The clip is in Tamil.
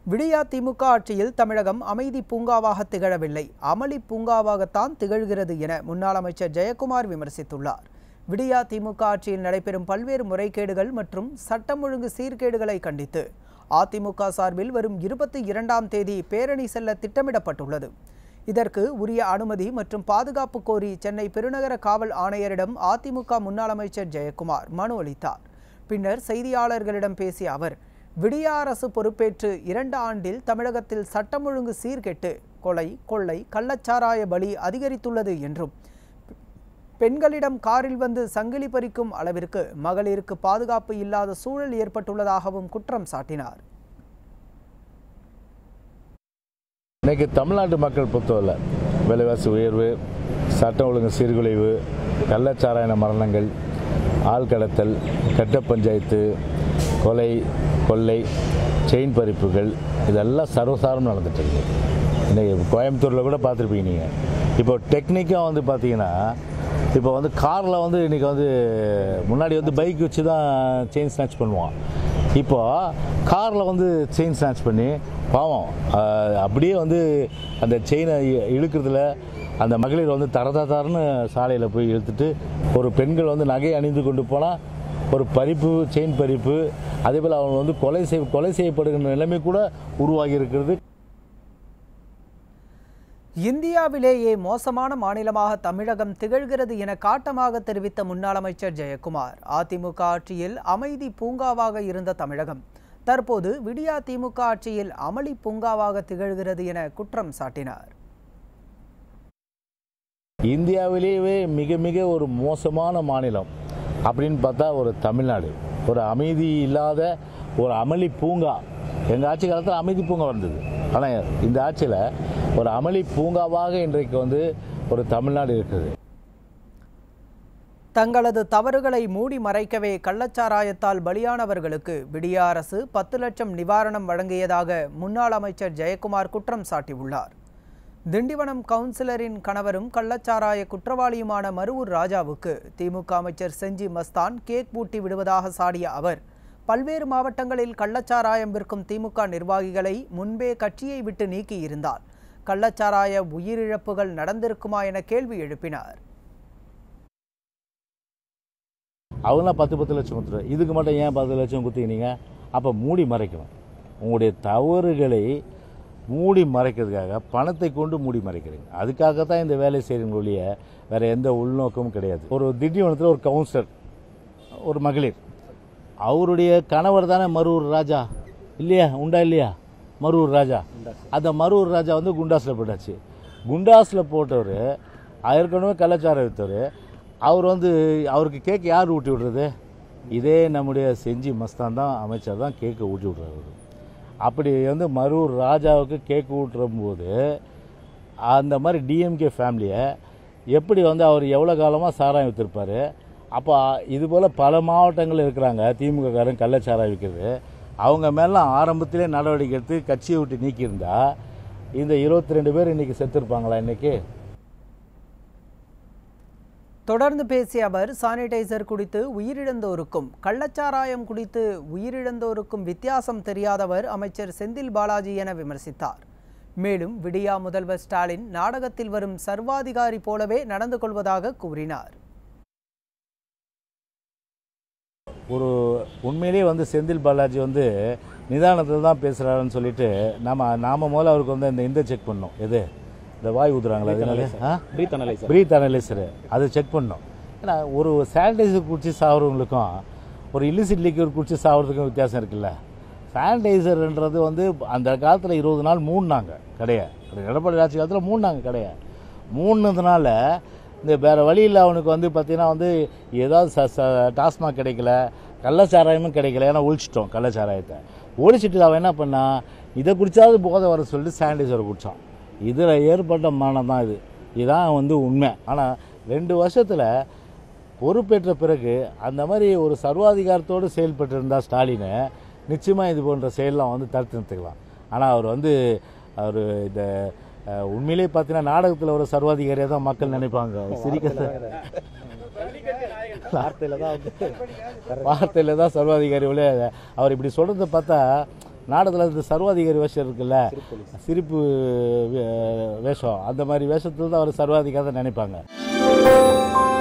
விடியா திமுக ஆட்சியில் தமிழகம் அமைதி பூங்காவாக திகழவில்லை அமளி பூங்காவாகத்தான் திகழ்கிறது என முன்னாள் அமைச்சர் ஜெயக்குமார் விமர்சித்துள்ளார் விடியா திமுக ஆட்சியில் நடைபெறும் பல்வேறு முறைகேடுகள் மற்றும் சட்டம் ஒழுங்கு சீர்கேடுகளை கண்டித்து அதிமுக சார்பில் வரும் இருபத்தி இரண்டாம் தேதி பேரணி செல்ல திட்டமிடப்பட்டுள்ளது இதற்கு உரிய அனுமதி மற்றும் பாதுகாப்பு கோரி சென்னை பெருநகர காவல் ஆணையரிடம் அதிமுக முன்னாள் அமைச்சர் ஜெயக்குமார் மனு அளித்தார் பின்னர் செய்தியாளர்களிடம் பேசிய அவர் விடியா அரசு பொறுப்பேற்று இரண்டு ஆண்டில் தமிழகத்தில் சட்டம் ஒழுங்கு சீர்கெட்டு கொலை கொள்ளை கள்ளச்சாராய பலி அதிகரித்துள்ளது என்றும் பெண்களிடம் காரில் வந்து சங்கிலி பறிக்கும் அளவிற்கு மகளிருக்கு பாதுகாப்பு இல்லாத சூழல் ஏற்பட்டுள்ளதாகவும் குற்றம் சாட்டினார் இன்னைக்கு தமிழ்நாட்டு மக்கள் பொறுத்தவரை விலைவாசி உயர்வு சட்டம் ஒழுங்கு சீர்குலைவு கள்ளச்சாராயண மரணங்கள் ஆள் கடத்தல் கட்ட பஞ்சாயத்து கொலை கொள்ளை செயின் பறிப்புகள் இதெல்லாம் சர்வசாரம் நடந்துட்டு இருக்கு இன்னைக்கு கோயம்புத்தூரில் கூட பார்த்துருப்பீங்க நீங்கள் இப்போ டெக்னிக்காக வந்து பார்த்தீங்கன்னா இப்போ வந்து காரில் வந்து இன்றைக்கி வந்து முன்னாடி வந்து பைக் வச்சு தான் செயின் ஸ்நாச் பண்ணுவான் இப்போ காரில் வந்து செயின் ஸ்நாச் பண்ணி பாவம் ஆஹ், அப்படியே வந்து அந்த செயினை இழுக்கிறதுல அந்த மகளிர் வந்து தரதாதாரன்னு சாலையில் போய் இழுத்துட்டு ஒரு பெண்கள் வந்து நகை அணிந்து கொண்டு போனால் ஒரு பறிப்பு செயின் பறிப்பு அதே போல் அவங்க வந்து கொலை செய் கொலை செய்யப்படுகின்ற நிலைமை கூட உருவாகி இருக்கிறது இந்தியாவிலேயே மோசமான மாநிலமாக தமிழகம் திகழ்கிறது என காட்டமாக தெரிவித்த முன்னாள் அமைச்சர் ஜெயக்குமார் அதிமுக ஆட்சியில் அமைதி பூங்காவாக இருந்த தமிழகம் தற்போது விடியா திமுக ஆட்சியில் அமளி பூங்காவாக திகழ்கிறது என குற்றம் சாட்டினார் இந்தியாவிலேயே மிக மிக ஒரு மோசமான மாநிலம் அப்படின்னு பார்த்தா ஒரு தமிழ்நாடு ஒரு அமைதி இல்லாத ஒரு அமளி பூங்கா எங்கள் ஆட்சி காலத்தில் அமைதி பூங்கா வந்தது ஆனால் இந்த ஆட்சியில் ஒரு அமளி பூங்காவாக இன்றைக்கு வந்து ஒரு தமிழ்நாடு இருக்குது தங்களது தவறுகளை மூடி மறைக்கவே கள்ளச்சாராயத்தால் பலியானவர்களுக்கு விடியா அரசு பத்து லட்சம் நிவாரணம் வழங்கியதாக முன்னாள் அமைச்சர் ஜெயக்குமார் குற்றம் சாட்டியுள்ளார் திண்டிவனம் கவுன்சிலரின் கணவரும் கள்ளச்சாராய குற்றவாளியுமான மருவூர் ராஜாவுக்கு திமுக அமைச்சர் செஞ்சி மஸ்தான் கேக் பூட்டி விடுவதாக சாடிய அவர் பல்வேறு மாவட்டங்களில் கள்ளச்சாராயம் விற்கும் திமுக நிர்வாகிகளை முன்பே கட்சியை விட்டு நீக்கியிருந்தால் கள்ளச்சாராய உயிரிழப்புகள் நடந்திருக்குமா என கேள்வி எழுப்பினார் அவங்களாம் பத்து பத்து லட்சம் கொடுத்துரு இதுக்கு மட்டும் ஏன் பத்து லட்சம் கொடுத்தீங்க அப்போ மூடி மறைக்கணும் உங்களுடைய தவறுகளை மூடி மறைக்கிறதுக்காக பணத்தை கொண்டு மூடி மறைக்கிறீங்க அதுக்காக தான் இந்த வேலை செய்கிறீங்க ஒழிய வேறு எந்த உள்நோக்கமும் கிடையாது ஒரு திண்டிவனத்தில் ஒரு கவுன்சிலர் ஒரு மகளிர் அவருடைய கணவர் தானே மருவூர் ராஜா இல்லையா உண்டா இல்லையா மருவூர் ராஜா அந்த மருவூர் ராஜா வந்து குண்டாஸில் போட்டாச்சு குண்டாஸில் போட்டவர் ஏற்கனவே கள்ளச்சாரம் விற்றவர் அவர் வந்து அவருக்கு கேக் யார் ஊட்டி விடுறது இதே நம்முடைய செஞ்சி மஸ்தான் தான் அமைச்சர் தான் கேக்கை ஊட்டி விடுறாரு அவரு. அப்படி வந்து மருவூர் ராஜாவுக்கு கேக் ஊட்டுறும் போது அந்த மாதிரி டிஎம்கே ஃபேமிலியை எப்படி வந்து அவர் எவ்வளோ காலமாக சாராயம் விற்றுருப்பார் அப்போ இது போல் பல மாவட்டங்கள் இருக்கிறாங்க திமுககாரன் கள்ளச்சாராயம் விற்கிறது அவங்க மேலாம் ஆரம்பத்திலே நடவடிக்கை எடுத்து கட்சியை விட்டு நீக்கியிருந்தா இந்த இருபத்தி ரெண்டு பேர் இன்றைக்கி செத்துருப்பாங்களா இன்றைக்கி தொடர்ந்து பேசிய அவர் சானிடைசர் குடித்து உயிரிழந்தோருக்கும் கள்ளச்சாராயம் குடித்து உயிரிழந்தோருக்கும் வித்தியாசம் தெரியாதவர் அமைச்சர் செந்தில் பாலாஜி என விமர்சித்தார் மேலும் விடியா முதல்வர் ஸ்டாலின் நாடகத்தில் வரும் சர்வாதிகாரி போலவே நடந்து கொள்வதாக கூறினார் ஒரு உண்மையிலேயே வந்து செந்தில் பாலாஜி வந்து நிதானத்தில் தான் பேசுகிறாருன்னு சொல்லிட்டு நாம நாம முதல்ல அவருக்கு வந்து இந்த இந்த செக் பண்ணோம் எது இந்த வாய் ஊதுறாங்களா அது என்னது? ஆ பிரீத் அனலைசர் பிரீத் அனலைசரு அது செக் பண்ணோம் ஏன்னா ஒரு சானிடைசர் குடிச்சு சாகிறவங்களுக்கும் ஒரு இல்லிசிட் லிக்யூர் குடிச்சு சாகிறதுக்கும் வித்தியாசம் இருக்குல்ல சானிடைசர்ன்றது வந்து அந்த காலத்தில் இருபது நாள் மூணுனாங்க கிடையாது எடப்பாடி ஆட்சி காலத்தில் மூணுனாங்க கிடையாது மூணுனதுனால இந்த வேறு வழியில் அவனுக்கு வந்து பார்த்தீங்கன்னா வந்து ஏதாவது ச ச டாஸ்மாக் கிடைக்கல கள்ளச்சாராயமும் கிடைக்கல ஏன்னா ஒழிச்சிட்டோம் கள்ளச்சாராயத்தை ஒழிச்சிட்டு அவன் என்ன பண்ணான் இதை குடிச்சாவது போதை வர சொல்லிட்டு சானிடைசரை குடித்தான் இதில் ஏற்பட்ட மானம் தான் இது இதுதான் வந்து உண்மை ஆனால் ரெண்டு வருஷத்தில் பொறுப்பேற்ற பிறகு அந்த மாதிரி ஒரு சர்வாதிகாரத்தோடு செயல்பட்டு இருந்தா ஸ்டாலின் நிச்சயமாக இது போன்ற செயலெலாம் வந்து தடுத்து நிறுத்திக்கலாம் ஆனால் அவர் வந்து அவர் இந்த அஹ், உண்மையிலே பார்த்தீங்கன்னா நாடகத்தில் ஒரு சர்வாதிகாரியாக தான் மக்கள் நினைப்பாங்க சிரிக்க வார்த்தையில தான் வந்து வார்த்தையில் தான் சர்வாதிகாரி ஒழிய அவர் இப்படி சொல்கிறத பார்த்தா நாடகத்தில் இந்த சர்வாதிகாரி வேஷம் இருக்குல்ல சிரிப்பு வே- வேஷம் அந்த மாதிரி வேஷத்தில் தான் அவர் சர்வாதிகாரி நினைப்பாங்க